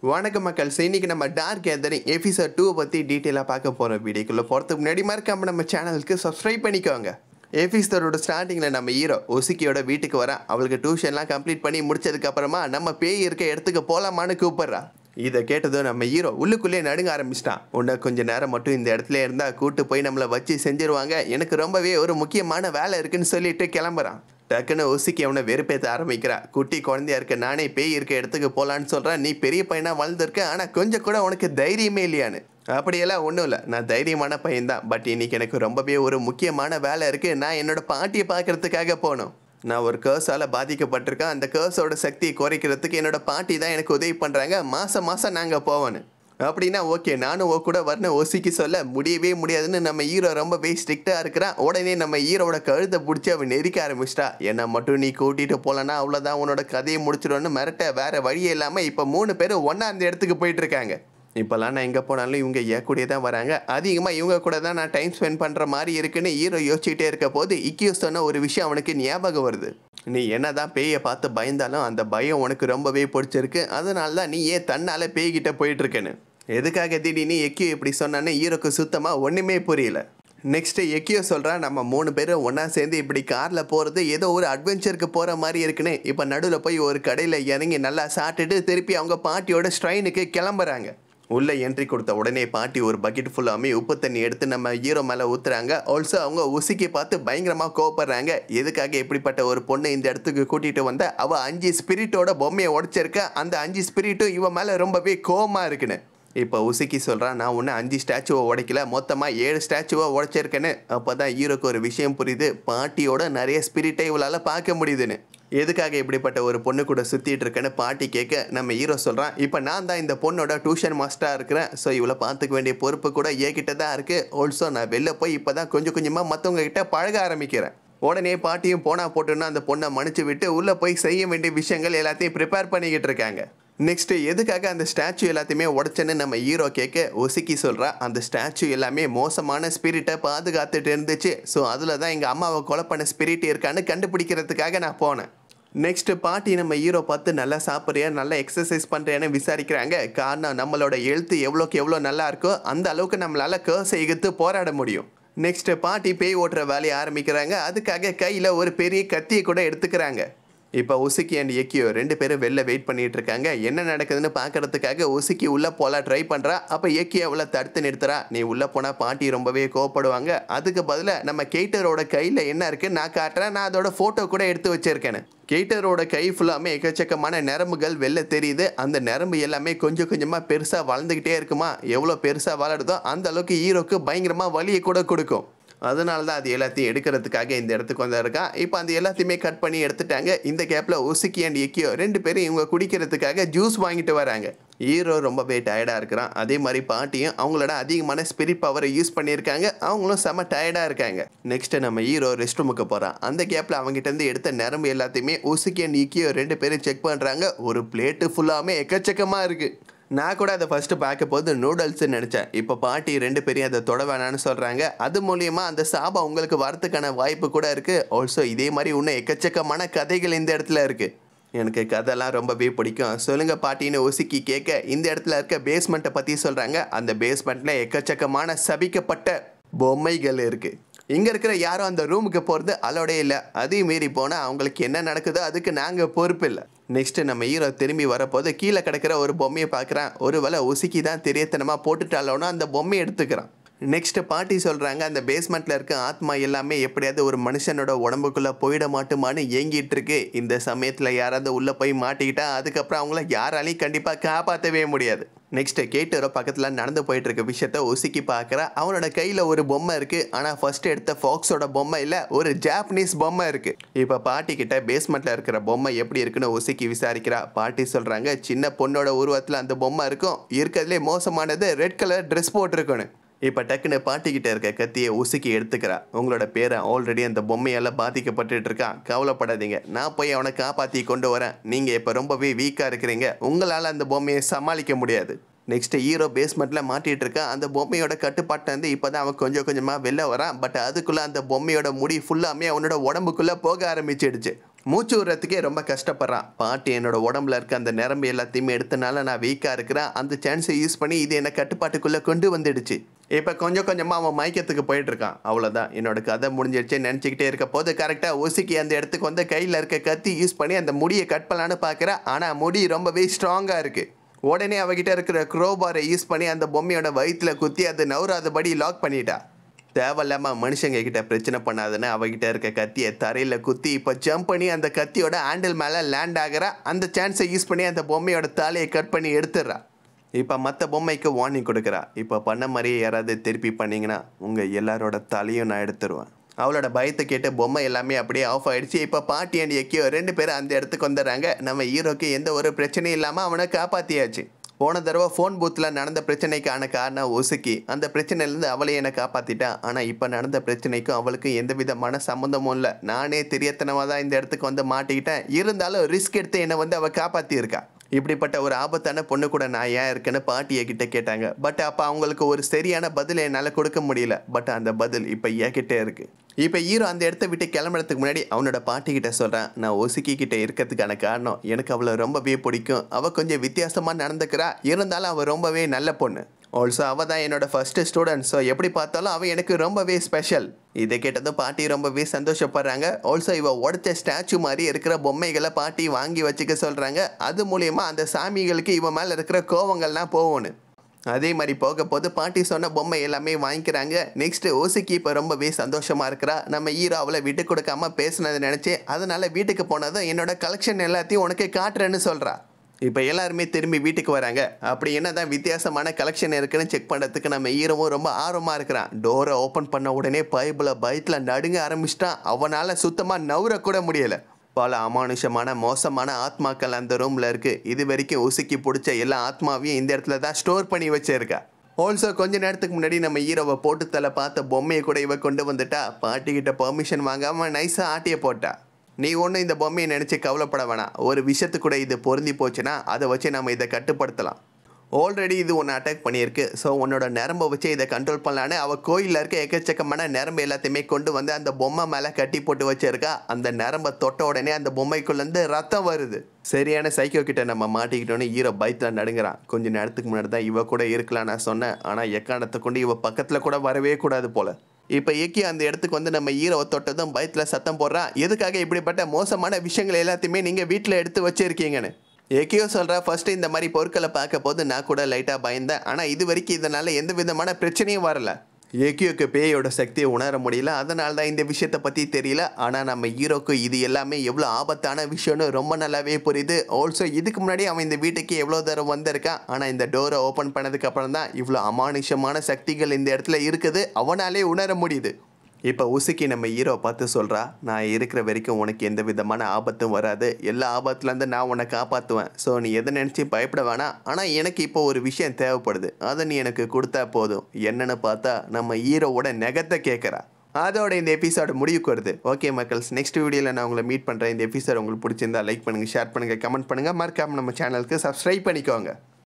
வணக்கம் மக்கள் இன்னைக்கு நம்ம டார்க் கேதரிங் எபிசோட் டூ பற்றி டீட்டெயிலாக பார்க்க போகிறோம் வீடியோக்குள்ளே போகிறதுக்கு முன்னாடி மறக்காம நம்ம சேனலுக்கு சப்ஸ்கிரைப் பண்ணிக்கோங்க எபிசோடோட ஸ்டார்டிங்கில் நம்ம ஹீரோ ஒசுக்கியோட வீட்டுக்கு வரா அவளுக்கு டியூஷன்லாம் கம்ப்ளீட் பண்ணி முடிச்சதுக்கப்புறமா நம்ம பேய் இருக்க இடத்துக்கு போகலாமான்னு கூப்பிட்றா இதை கேட்டதும் நம்ம ஹீரோ உள்ளுக்குள்ளே நடுங்க ஆரம்பிச்சிட்டான் உன்னை கொஞ்ச நேரம் மட்டும் இந்த இடத்துல இருந்தால் கூட்டு போய் நம்மளை வச்சு செஞ்சிருவாங்க எனக்கு ரொம்பவே ஒரு முக்கியமான வேலை இருக்குன்னு சொல்லிட்டு கிளம்புறான் டக்குன்னு ஒசிக்கி அவனை வெறுப்பேற்ற ஆரம்பிக்கிறா குட்டி குழந்தையா இருக்க நானே பேய் இருக்க இடத்துக்கு போகலான்னு சொல்கிறேன் நீ பெரிய பையனா வளர்ந்துருக்க ஆனால் கொஞ்சம் கூட உனக்கு தைரியமே இல்லையான்னு அப்படியெல்லாம் ஒன்றும் இல்லை நான் தைரியமான பையன்தான் பட் இன்னைக்கு எனக்கு ரொம்பவே ஒரு முக்கியமான வேலை இருக்குது நான் என்னோட பாட்டியை பார்க்கறதுக்காக போகணும் நான் ஒரு கேர்ஸால் பாதிக்கப்பட்டிருக்கேன் அந்த கேர்ஸோட சக்தியை குறைக்கிறதுக்கு என்னோட பாட்டி தான் எனக்கு உதவி பண்ணுறாங்க மாதம் மாதம் நாங்கள் போவோன்னு அப்படின்னா ஓகே நானும் ஓ கூட வரணும் ஒசிக்கி சொல்ல முடியவே முடியாதுன்னு நம்ம ஹீரோ ரொம்பவே ஸ்ட்ரிக்டாக இருக்கிறான் உடனே நம்ம ஹீரோட கழுத்தை பிடிச்சி அவன் நெரிக்க ஆரம்பிச்சிட்டா என்ன மட்டும் நீ கூட்டிகிட்டு போகலன்னா அவ்வளோதான் உன்னோட கதையை முடிச்சிடும்னு மிரட்ட வேற வழியே இல்லாமல் இப்போ மூணு பேரும் ஒன்றா அந்த இடத்துக்கு போயிட்டு இருக்காங்க இப்போல்லாம் நான் எங்கே போனாலும் இவங்க என் கூடயே தான் வராங்க அதிகமாக இவங்க கூட தான் நான் டைம் ஸ்பெண்ட் பண்ணுற மாதிரி இருக்குன்னு ஹீரோ யோசிச்சுட்டே இருக்க போது இக்கியோ சொன்ன ஒரு விஷயம் அவனுக்கு ஞாபகம் வருது நீ என்னதான் பேயை பார்த்து பயந்தாலும் அந்த பயம் உனக்கு ரொம்பவே பிடிச்சிருக்கு அதனால தான் நீ ஏன் தன்னால் பேய்கிட்ட போயிட்டு இருக்கேன்னு எதுக்காக திடீர்னு எக்கியோ இப்படி சொன்னான்னு ஹீரோக்கு சுத்தமாக ஒன்றுமே புரியல நெக்ஸ்ட்டு எக்கியோ சொல்கிறா நம்ம மூணு பேரும் ஒன்றா சேர்ந்து இப்படி காரில் போகிறது ஏதோ ஒரு அட்வென்ச்சருக்கு போகிற மாதிரி இருக்குன்னு இப்போ நடுவில் போய் ஒரு கடையில் இறங்கி நல்லா சாப்பிட்டுட்டு திருப்பி அவங்க பாட்டியோட ஸ்ட்ரைனுக்கு கிளம்புறாங்க உள்ளே என்ட்ரி கொடுத்த உடனே பாட்டி ஒரு பக்கெட் ஃபுல்லாமே உப்பு தண்ணி எடுத்து நம்ம ஹீரோ மேலே ஊற்றுறாங்க ஆல்சோ அவங்க உசிக்கி பார்த்து பயங்கரமாக கோவப்படுறாங்க எதுக்காக இப்படிப்பட்ட ஒரு பொண்ணை இந்த இடத்துக்கு கூட்டிகிட்டு வந்த அவள் அஞ்சு ஸ்பிரிட்டோட பொம்மையை உடைச்சிருக்க அந்த அஞ்சு ஸ்பிரிட்டும் இவன் மேலே ரொம்பவே கோவமாக இருக்குன்னு இப்போ உசுக்கி சொல்கிறான் நான் ஒன்று அஞ்சு ஸ்டாச்சுவை உடைக்கல மொத்தமாக ஏழு ஸ்டாச்சுவை உடைச்சிருக்கேன்னு அப்போ தான் ஹீரோக்கு ஒரு விஷயம் புரியுது பாட்டியோட நிறைய ஸ்பிரிட்டை இவளால் பார்க்க முடியுதுன்னு எதுக்காக இப்படிப்பட்ட ஒரு பொண்ணு கூட சுற்றிட்டு இருக்கேன்னு பாட்டி கேட்க நம்ம ஹீரோ சொல்கிறான் இப்போ நான் தான் இந்த பொண்ணோட டியூஷன் மாஸ்டராக இருக்கிறேன் ஸோ இவளை பார்த்துக்க வேண்டிய பொறுப்பு கூட ஏகிட்ட தான் இருக்குது ஆல்சோ நான் வெளில போய் இப்போ தான் கொஞ்சம் கொஞ்சமாக மற்றவங்க கிட்ட பழக ஆரம்பிக்கிறேன் உடனே பாட்டியும் போனா போட்டுன்னு அந்த பொண்ணை மன்னிச்சு விட்டு உள்ளே போய் செய்ய வேண்டிய விஷயங்கள் எல்லாத்தையும் ப்ரிப்பேர் பண்ணிக்கிட்டு இருக்காங்க நெக்ஸ்ட் எதுக்காக அந்த ஸ்டாச்சு எல்லாத்தையுமே உடைச்சேன்னு நம்ம ஹீரோ கேட்க ஒசுக்கி சொல்கிறா அந்த ஸ்டாச்சு எல்லாமே மோசமான ஸ்பிரிட்டை பாதுகாத்துட்டு இருந்துச்சு ஸோ அதில் தான் எங்கள் அம்மாவை கொலை பண்ண ஸ்பிரிட் இருக்கான்னு கண்டுபிடிக்கிறதுக்காக நான் போனேன் நெக்ஸ்ட் பாட்டி நம்ம ஹீரோ பார்த்து நல்லா சாப்பிட்றியா நல்லா எக்ஸசைஸ் பண்ணுறியான்னு விசாரிக்கிறாங்க காரணம் நம்மளோட எழுத்து எவ்வளோக்கு எவ்வளோ நல்லா இருக்கோ அந்த அளவுக்கு நம்மளால் கேர்ஸ் எகுத்து போராட முடியும் நெக்ஸ்ட் பாட்டி பேய் ஓட்டுற வேலையை ஆரம்பிக்கிறாங்க அதுக்காக கையில் ஒரு பெரிய கத்தியை கூட எடுத்துக்கிறாங்க இப்போ உசுக்கி அண்ட் எக்கியோ ரெண்டு பேரும் வெளில வெயிட் பண்ணிட்டு இருக்காங்க என்ன நடக்குதுன்னு பார்க்கறதுக்காக உசுக்கி உள்ளே போல ட்ரை பண்ணுறா அப்போ எக்கி அவளை தடுத்து நிறுத்துறா நீ உள்ளே போனால் பாட்டி ரொம்பவே கோவப்படுவாங்க அதுக்கு பதிலாக நம்ம கெய்டரோட கையில் என்ன இருக்குது நான் காட்டுறேன் நான் அதோட ஃபோட்டோ கூட எடுத்து வச்சிருக்கேன்னு கெய்டரோட கை ஃபுல்லாமே எக்கச்சக்கமான நரம்புகள் வெளில தெரியுது அந்த நரம்பு எல்லாமே கொஞ்சம் கொஞ்சமாக பெருசாக வளர்ந்துக்கிட்டே இருக்குமா எவ்வளோ பெருசாக வளருதோ அந்த அளவுக்கு ஹீரோக்கு பயங்கரமாக வலியை கூட கொடுக்கும் அதனால தான் அது எல்லாத்தையும் எடுக்கிறதுக்காக இந்த இடத்துக்கு வந்திருக்கான் இப்போ அந்த எல்லாத்தையுமே கட் பண்ணி எடுத்துட்டாங்க இந்த கேப்பில் உசுக்கி அண்ட் எக்கியோ ரெண்டு பேரும் இவங்க குடிக்கிறதுக்காக ஜூஸ் வாங்கிட்டு வராங்க ஹீரோ ரொம்பவே டயர்டாக இருக்கிறான் அதே மாதிரி பாட்டியும் அவங்களோட அதிகமான ஸ்பிரிட் பவரை யூஸ் பண்ணியிருக்காங்க அவங்களும் செம்ம டயர்டாக இருக்காங்க நெக்ஸ்ட் நம்ம ஹீரோ ரெஸ்ட் ரூமுக்கு போகிறான் அந்த கேப்பில் அவங்ககிட்ட இருந்து எடுத்த நரம்பு எல்லாத்தையுமே உசுக்கி அண்ட் இக்கியோ ரெண்டு பேரும் செக் பண்ணுறாங்க ஒரு பிளேட்டு ஃபுல்லாமே எக்கச்சக்கமாக இருக்குது நான் கூட அதை ஃபஸ்ட்டு பார்க்க போது நூடுல்ஸ்னு நினச்சேன் இப்போ பாட்டி ரெண்டு பேரையும் அதை தொட வேணான்னு சொல்கிறாங்க அது மூலியமாக அந்த சாபம் உங்களுக்கு வரத்துக்கான வாய்ப்பு கூட இருக்குது ஆல்சோ இதே மாதிரி இன்னும் எக்கச்சக்கமான கதைகள் இந்த இடத்துல இருக்குது எனக்கு கதைலாம் ரொம்பவே பிடிக்கும் சொல்லுங்க பாட்டின்னு ஒசுக்கி கேட்க இந்த இடத்துல இருக்க பேஸ்மெண்ட்டை பற்றி சொல்கிறாங்க அந்த பேஸ்மெண்ட்டில் எக்கச்சக்கமான சபிக்கப்பட்ட பொம்மைகள் இருக்குது இங்கே இருக்கிற யாரும் அந்த ரூமுக்கு போகிறது அலோடே இல்லை அதையும் மீறி போனால் அவங்களுக்கு என்ன நடக்குதோ அதுக்கு நாங்கள் பொறுப்பு இல்லை நெக்ஸ்ட்டு நம்ம ஹீரோ திரும்பி வரப்போது கீழே கிடக்கிற ஒரு பொம்மையை பார்க்குறான் ஒரு வேளை உசுக்கி தான் தெரியத்தனமாக போட்டுட்டாலோன்னா அந்த பொம்மையை எடுத்துக்கிறான் நெக்ஸ்ட் பாட்டி சொல்கிறாங்க அந்த பேஸ்மெண்ட்டில் இருக்க ஆத்மா எல்லாமே எப்படியாவது ஒரு மனுஷனோட உடம்புக்குள்ளே போயிட மாட்டுமான்னு ஏங்கிட்டு இருக்கு இந்த சமயத்தில் யாராவது உள்ளே போய் மாட்டிக்கிட்டா அதுக்கப்புறம் அவங்கள யாராலையும் கண்டிப்பாக காப்பாற்றவே முடியாது நெக்ஸ்ட் கேட்டரோ பக்கத்தில் நடந்து போயிட்டு இருக்க விஷயத்த உசுக்கி பார்க்குறா அவனோட கையில் ஒரு பொம்மை இருக்குது ஆனால் ஃபர்ஸ்ட் எடுத்த ஃபாக்ஸோட பொம்மை இல்லை ஒரு ஜாப்பனீஸ் பொம்மை இருக்குது இப்போ பாட்டி கிட்ட பேஸ்மெண்ட்டில் இருக்கிற பொம்மை எப்படி இருக்குன்னு உசுக்கி விசாரிக்கிறா பாட்டி சொல்கிறாங்க சின்ன பொண்ணோட உருவத்தில் அந்த பொம்மை இருக்கும் இருக்கிறதுலே மோசமானது ரெட் கலர் ட்ரெஸ் போட்டிருக்கணும் இப்போ டக்குன்னு பாட்டிக்கிட்ட இருக்க கத்தியை உசுக்கி எடுத்துக்கிறா உங்களோட பேரை ஆல்ரெடி அந்த பொம்மையால் பாதிக்கப்பட்டுட்டு இருக்கான் கவலைப்படாதீங்க நான் போய் அவனை காப்பாற்றி கொண்டு வரேன் நீங்கள் இப்போ ரொம்பவே வீக்காக இருக்கிறீங்க உங்களால் அந்த பொம்மையை சமாளிக்க முடியாது நெக்ஸ்ட் ஹீரோ பேஸ்மெண்ட்டில் மாட்டிட்டு இருக்கான் அந்த பொம்மையோட கட்டுப்பாட்டை வந்து இப்போ தான் அவன் கொஞ்சம் கொஞ்சமாக வெளில வரான் பட் அதுக்குள்ளே அந்த பொம்மையோட முடி ஃபுல்லாமே அவனோட உடம்புக்குள்ளே போக ஆரம்பிச்சிடுச்சு மூச்சு விடுறதுக்கே ரொம்ப கஷ்டப்படுறான் பாட்டி என்னோட உடம்புல இருக்க அந்த நரம்பு எல்லாத்தையுமே எடுத்தனால நான் வீக்காக இருக்கிறேன் அந்த சான்ஸை யூஸ் பண்ணி இது என்னை கட்டுப்பாட்டுக்குள்ளே கொண்டு வந்துடுச்சு இப்போ கொஞ்சம் கொஞ்சமாக அவன் மயக்கத்துக்கு போயிட்டு இருக்கான் அவ்வளோதான் என்னோட கதை முடிஞ்சிடுச்சு நினச்சிக்கிட்டே இருக்க போது கரெக்டாக ஒசுக்கி அந்த இடத்துக்கு வந்து கையில் இருக்க கத்தி யூஸ் பண்ணி அந்த முடியை கட் பண்ணலான்னு பார்க்குறா ஆனால் முடி ரொம்பவே ஸ்ட்ராங்காக இருக்குது உடனே அவகிட்ட இருக்கிற க்ரோபாரை யூஸ் பண்ணி அந்த பொம்மையோட வயிற்றுல குத்தி அது நவுறாதபடி லாக் பண்ணிட்டா தேவையில்லாமல் மனுஷங்க கிட்ட பிரச்சனை பண்ணாதுன்னு அவகிட்ட இருக்க கத்தியை தரையில் குத்தி இப்போ ஜம்ப் பண்ணி அந்த கத்தியோட ஹேண்டில் மேலே லேண்ட் ஆகிறா அந்த சான்ஸை யூஸ் பண்ணி அந்த பொம்மையோட தலையை கட் பண்ணி எடுத்துடுறா இப்போ மற்ற பொம்மைக்கு வார்னிங் கொடுக்குறா இப்போ பண்ண மாதிரியே யாராவது திருப்பி பண்ணீங்கன்னா உங்கள் எல்லாரோட தலையும் நான் எடுத்துருவேன் அவளோட பயத்தை கேட்டு பொம்மை எல்லாமே அப்படியே ஆஃப் ஆயிடுச்சு இப்போ பாட்டி அண்ட் எக்கியோ ரெண்டு பேரும் அந்த இடத்துக்கு வந்துடுறாங்க நம்ம ஹீரோக்கு எந்த ஒரு பிரச்சனையும் இல்லாமல் அவனை காப்பாற்றியாச்சு போன தடவை ஃபோன் பூத்தில் நடந்த பிரச்சனைக்கான காரணம் ஒசுக்கி அந்த பிரச்சனையிலேருந்து அவளை என்னை காப்பாற்றிட்டா ஆனால் இப்போ நடந்த பிரச்சனைக்கும் அவளுக்கும் எந்த விதமான சம்மந்தமும் இல்லை நானே தெரியத்தனமாக தான் இந்த இடத்துக்கு வந்து மாட்டிக்கிட்டேன் இருந்தாலும் ரிஸ்க் எடுத்து என்னை வந்து அவள் காப்பாற்றியிருக்கா இப்படிப்பட்ட ஒரு ஆபத்தான பொண்ணு கூட நான் ஏன் இருக்கேன்னு பாட்டியை கிட்ட கேட்டாங்க பட் அப்போ அவங்களுக்கு ஒரு சரியான பதில் என்னால் கொடுக்க முடியல பட் அந்த பதில் இப்போ என்கிட்ட இருக்கு இப்போ ஹீரோ அந்த இடத்த விட்டு கிளம்புறதுக்கு முன்னாடி அவனோட பாட்டி கிட்ட சொல்கிறேன் நான் ஒசுக்கி கிட்ட இருக்கிறதுக்கான காரணம் எனக்கு அவளை ரொம்பவே பிடிக்கும் அவள் கொஞ்சம் வித்தியாசமாக நடந்துக்கிறா இருந்தாலும் அவள் ரொம்பவே நல்ல பொண்ணு ஆல்சோ அவள் தான் என்னோட ஃபர்ஸ்ட் ஸ்டூடெண்ட் ஸோ எப்படி பார்த்தாலும் அவள் எனக்கு ரொம்பவே ஸ்பெஷல் இதை கேட்டதும் பாட்டி ரொம்பவே சந்தோஷப்படுறாங்க ஆல்சோ இவ உடச்ச ஸ்டாச்சு மாதிரி இருக்கிற பொம்மைகளை பாட்டி வாங்கி வச்சுக்க சொல்கிறாங்க அது மூலயமா அந்த சாமிகளுக்கு இவன் மேலே இருக்கிற கோவங்கள்லாம் போகணும் அதே மாதிரி போக போது பாட்டி சொன்ன பொம்மை எல்லாமே வாங்கிக்கிறாங்க நெக்ஸ்ட் ஓசிக்கு இப்போ ரொம்பவே சந்தோஷமா இருக்கிறா நம்ம ஹீரோ அவளை விட்டு கொடுக்காம பேசுனதை நினச்சி அதனால வீட்டுக்கு போனதும் என்னோட கலெக்ஷன் எல்லாத்தையும் உனக்கு காட்டுறேன்னு சொல்கிறா இப்போ எல்லாருமே திரும்பி வீட்டுக்கு வராங்க அப்படி என்னதான் வித்தியாசமான கலெக்ஷன் இருக்குன்னு செக் பண்ணுறதுக்கு நம்ம ஹீரோவும் ரொம்ப ஆர்வமாக இருக்கிறான் டோரை ஓப்பன் பண்ண உடனே பைபிள பயத்தில் நடுங்க ஆரம்பிச்சிட்டான் அவனால் சுத்தமாக நவுற கூட முடியலை பல அமானுஷமான மோசமான ஆத்மாக்கள் அந்த ரூமில் இருக்குது இது வரைக்கும் உசுக்கி பிடிச்ச எல்லா ஆத்மாவையும் இந்த இடத்துல தான் ஸ்டோர் பண்ணி வச்சிருக்கா ஆல்சோ கொஞ்ச நேரத்துக்கு முன்னாடி நம்ம ஹீரோவை போட்டு தலை பார்த்த பொம்மையை கூட இவ கொண்டு வந்துட்டா பாட்டிக்கிட்ட பெர்மிஷன் வாங்காமல் நைஸாக ஆட்டிய போட்டா நீ ஒன்றும் இந்த பொம்மையை நினச்சி கவலைப்பட வேணாம் ஒரு விஷயத்து கூட இது பொருந்தி போச்சுன்னா அதை வச்சு நம்ம இதை கட்டுப்படுத்தலாம் ஆல்ரெடி இது ஒன்று அட்டாக் பண்ணியிருக்கு ஸோ உன்னோட நரம்பை வச்சு இதை கண்ட்ரோல் பண்ணலான்னு அவள் கோயிலில் இருக்க எக்கச்சக்கமான நரம்பு எல்லாத்தையுமே கொண்டு வந்து அந்த பொம்மை மேலே கட்டி போட்டு வச்சிருக்கா அந்த நரம்பை தொட்ட உடனே அந்த பொம்மைக்குள்ளேருந்து ரத்தம் வருது சரியான சைக்கோ கிட்ட நம்ம மாட்டிக்கிட்டோன்னு ஹீரோ பயத்தில் நடுங்குறான் கொஞ்ச நேரத்துக்கு முன்னாடி தான் இவ கூட இருக்கலாம் நான் சொன்னேன் ஆனால் எக்காரணத்தை கொண்டு இவ பக்கத்தில் கூட வரவே கூடாது போல இப்போ ஏக்கி அந்த இடத்துக்கு வந்து நம்ம ஹீரோவை தொட்டதும் பயத்தில் சத்தம் போடுறான் எதுக்காக இப்படிப்பட்ட மோசமான விஷயங்கள் எல்லாத்தையுமே நீங்கள் வீட்டில் எடுத்து வச்சிருக்கீங்கன்னு ஏக்கியோ சொல்கிறா ஃபர்ஸ்ட் இந்த மாதிரி பொருட்களை பார்க்க போது நான் கூட லைட்டாக பயந்தேன் ஆனால் இது வரைக்கும் இதனால் எந்த விதமான பிரச்சனையும் வரல ஏக்கியோக்கு பேயோட சக்தியை உணர முடியல அதனால தான் இந்த விஷயத்தை பற்றி தெரியல ஆனால் நம்ம ஹீரோக்கு இது எல்லாமே எவ்வளோ ஆபத்தான விஷயம்னு ரொம்ப நல்லாவே புரியுது ஆல்சோ இதுக்கு முன்னாடி அவன் இந்த வீட்டுக்கு எவ்வளோ தூரம் வந்திருக்கான் ஆனால் இந்த டோரை ஓப்பன் பண்ணதுக்கு அப்புறம் தான் இவ்வளோ அமானுஷமான சக்திகள் இந்த இடத்துல இருக்குது அவனாலே உணர முடியுது இப்போ உசுக்கி நம்ம ஹீரோ பார்த்து சொல்கிறா நான் இருக்கிற வரைக்கும் உனக்கு எந்த விதமான ஆபத்தும் வராது எல்லா ஆபத்துலேருந்து நான் உன்னை காப்பாற்றுவேன் ஸோ நீ எதை நினச்சி பயப்பட வேணாம் ஆனால் எனக்கு இப்போ ஒரு விஷயம் தேவைப்படுது அதை நீ எனக்கு கொடுத்தா போதும் என்னன்னு பார்த்தா நம்ம ஹீரோவோட நெகத்தை கேட்குறா அதோட இந்த எபிசோடு முடிவுக்கு வருது ஓகே மக்கள்ஸ் நெக்ஸ்ட் வீடியோவில் நான் உங்களை மீட் பண்ணுறேன் இந்த எபிசோட் உங்களுக்கு பிடிச்சிருந்தா லைக் பண்ணுங்கள் ஷேர் பண்ணுங்கள் கமெண்ட் பண்ணுங்கள் மறக்காம நம்ம சேனலுக்கு சப்ஸ்கிரைப் பண்ணிக்கோங்க